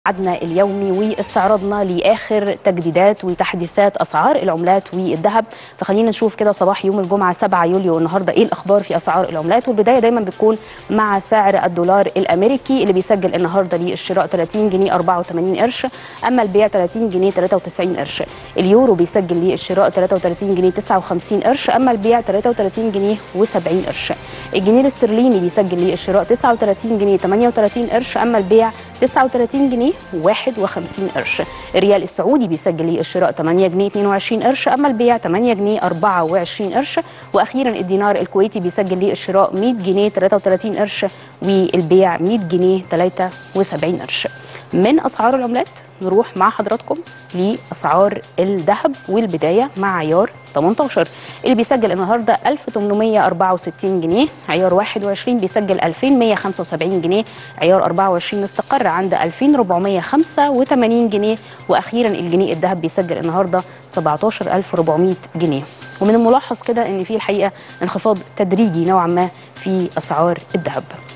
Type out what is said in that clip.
عدنا اليومي واستعرضنا لاخر تجديدات وتحديثات اسعار العملات والذهب فخلينا نشوف كده صباح يوم الجمعه 7 يوليو النهارده ايه الاخبار في اسعار العملات والبدايه دايما بتكون مع سعر الدولار الامريكي اللي بيسجل النهارده للشراء 30 جنيه 84 قرش اما البيع 30 جنيه 93 قرش اليورو بيسجل للشراء 33 جنيه 59 قرش اما البيع 33 جنيه و70 قرش الجنيه الاسترليني بيسجل للشراء 39 جنيه 38 قرش اما البيع 39 جنيه و51 قرش الريال السعودي بيسجل لي الشراء 8 جنيه 22 قرش اما البيع 8 جنيه 24 قرش واخيرا الدينار الكويتي بيسجل لي الشراء 100 جنيه 33 قرش والبيع 100 جنيه 73 قرش من اسعار العملات نروح مع حضراتكم لاسعار الذهب والبدايه مع عيار 18 اللي بيسجل النهارده 1864 جنيه عيار 21 بيسجل 2175 جنيه عيار 24 استقر عند 2485 جنيه واخيرا الجنيه الذهب بيسجل النهارده 17400 جنيه ومن الملاحظ كده ان في الحقيقه انخفاض تدريجي نوعا ما في اسعار الذهب